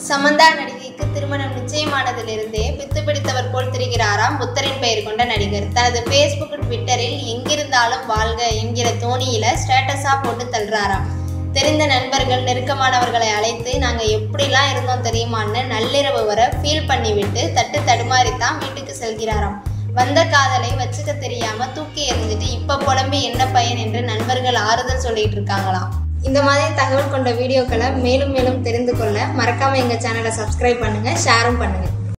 சமந்தா நடிகைக்கு திருமணம் நிச்சயமானதிலிருந்தே பித்து பிடித்தவர் போல் திரிகிறாராம் புத்தரின் பெயர் கொண்ட நடிகர் தனது ஃபேஸ்புக் ட்விட்டரில் எங்கிருந்தாலும் வாழ்க என்கிற தோணியில ஸ்டேட்டஸா போட்டு தள்ளுறாராம் தெரிந்த நண்பர்கள் நெருக்கமானவர்களை அழைத்து நாங்கள் எப்படிலாம் இருந்தோம் தெரியுமான்னு நள்ளிரவு வர ஃபீல் பண்ணிவிட்டு தட்டு தடுமாறித்தான் வீட்டுக்கு செல்கிறாராம் வந்த காதலை வச்சுக்க தெரியாம தூக்கி எறிஞ்சிட்டு இப்ப புலம்பி என்ன பயன் என்று நண்பர்கள் ஆறுதல் சொல்லிட்டு இருக்காங்களாம் இந்த மாதிரி தகவல் கொண்ட வீடியோக்களை மேலும் மேலும் தெரிந்து கொள்ள மறக்காம எங்க சேனலை சப்ஸ்கிரைப் பண்ணுங்க ஷேரும் பண்ணுங்க